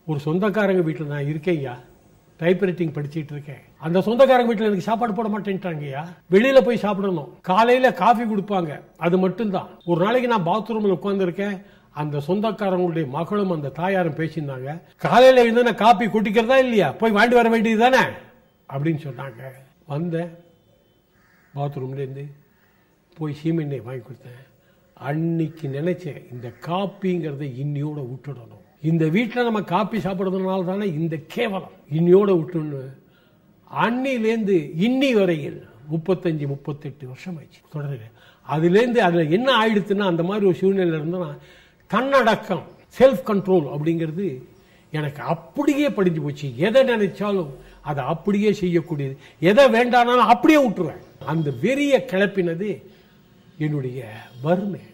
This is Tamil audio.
ஒரு சொந்தக்காரங்க வீட்டில் நான் இருக்கேன்யா டைப்ரைட்டிங் படிச்சிட்டு இருக்கேன் அந்த சொந்தக்காரங்க வீட்டில் எனக்கு சாப்பாடு போட மாட்டேன்ட்டாங்கய்யா வெளியில போய் சாப்பிடணும் காலையில காஃபி கொடுப்பாங்க அது மட்டும்தான் ஒரு நாளைக்கு நான் பாத்ரூம்ல உட்காந்துருக்கேன் அந்த சொந்தக்காரங்களுடைய மகளும் அந்த தாயாரும் பேசியிருந்தாங்க காலையில எழுந்து நான் காப்பி குடிக்கிறதா இல்லையா போய் வாண்டி வர வேண்டியது தானே அப்படின்னு சொன்னாங்க வந்தேன் பாத்ரூம்லேருந்து போய் சீமெண்ணெய் வாங்கி கொடுத்தேன் அன்னைக்கு நினைச்சேன் இந்த காப்பிங்கிறத இன்னியோட விட்டுடணும் இந்த வீட்டில் நம்ம காப்பி சாப்பிட்றதுனால தானே இந்த கேவலம் இன்னியோட விட்டுணும் அன்னிலேருந்து இன்னி வரையில் முப்பத்தஞ்சு முப்பத்தெட்டு வருஷம் ஆயிடுச்சு தொடர்ந்து அதுலேருந்து அதில் என்ன ஆயிடுத்துன்னா அந்த மாதிரி ஒரு சூழ்நிலை இருந்தனா தன்னடக்கம் செல்ஃப் கண்ட்ரோல் அப்படிங்கிறது எனக்கு அப்படியே படிஞ்சு போச்சு எதை நினைச்சாலும் அதை அப்படியே செய்யக்கூடியது எதை வேண்டானாலும் அப்படியே விட்டுருவேன் அந்த வெறிய கிளப்பினது என்னுடைய வறுமை